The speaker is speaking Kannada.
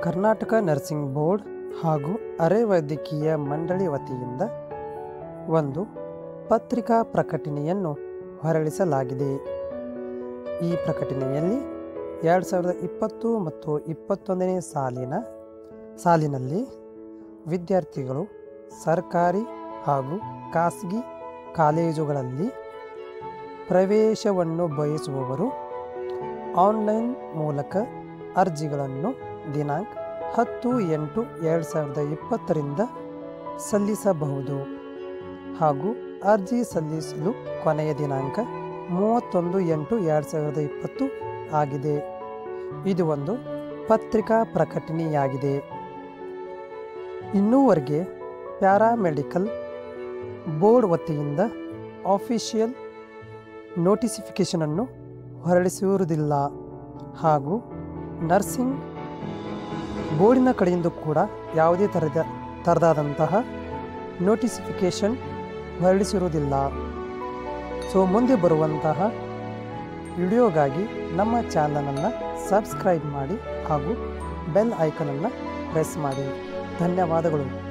ಕರ್ನಾಟಕ ನರ್ಸಿಂಗ್ ಬೋರ್ಡ್ ಹಾಗೂ ಅರೆ ವೈದ್ಯಕೀಯ ಮಂಡಳಿ ವತಿಯಿಂದ ಒಂದು ಪತ್ರಿಕಾ ಪ್ರಕಟಣೆಯನ್ನು ಹೊರಡಿಸಲಾಗಿದೆ ಈ ಪ್ರಕಟಣೆಯಲ್ಲಿ ಎರಡು ಸಾವಿರದ ಇಪ್ಪತ್ತು ಮತ್ತು ಇಪ್ಪತ್ತೊಂದನೇ ಸಾಲಿನ ಸಾಲಿನಲ್ಲಿ ವಿದ್ಯಾರ್ಥಿಗಳು ಸರ್ಕಾರಿ ಹಾಗೂ ಖಾಸಗಿ ಕಾಲೇಜುಗಳಲ್ಲಿ ಪ್ರವೇಶವನ್ನು ಬಯಸುವವರು ಆನ್ಲೈನ್ ಮೂಲಕ ಅರ್ಜಿಗಳನ್ನು ದಿನಾಂಕ ಹತ್ತು ಎಂಟು ಎರಡು ಸಾವಿರದ ಇಪ್ಪತ್ತರಿಂದ ಸಲ್ಲಿಸಬಹುದು ಹಾಗೂ ಅರ್ಜಿ ಸಲ್ಲಿಸಲು ಕೊನೆಯ ದಿನಾಂಕ ಮೂವತ್ತೊಂದು ಎಂಟು ಎರಡು ಸಾವಿರದ ಇಪ್ಪತ್ತು ಆಗಿದೆ ಇದು ಒಂದು ಪತ್ರಿಕಾ ಪ್ರಕಟಣೆಯಾಗಿದೆ ಇನ್ನೂವರೆಗೆ ಪ್ಯಾರಾಮೆಡಿಕಲ್ ಬೋರ್ಡ್ ವತಿಯಿಂದ ಆಫಿಷಿಯಲ್ ನೋಟಿಸಿಫಿಕೇಷನನ್ನು ಹೊರಡಿಸಿರುವುದಿಲ್ಲ ಹಾಗೂ ನರ್ಸಿಂಗ್ ಬೋರ್ಡಿನ ಕಡೆಯಿಂದ ಕೂಡ ಯಾವುದೇ ಥರದ ಥರದಾದಂತಹ ನೋಟಿಸಿಫಿಕೇಷನ್ ಹೊರಡಿಸಿರುವುದಿಲ್ಲ ಸೊ ಮುಂದೆ ಬರುವಂತಹ ವಿಡಿಯೋಗಾಗಿ ನಮ್ಮ ಚಾನಲನ್ನು ಸಬ್ಸ್ಕ್ರೈಬ್ ಮಾಡಿ ಹಾಗೂ ಬೆಲ್ ಐಕನನ್ನು ಪ್ರೆಸ್ ಮಾಡಿ ಧನ್ಯವಾದಗಳು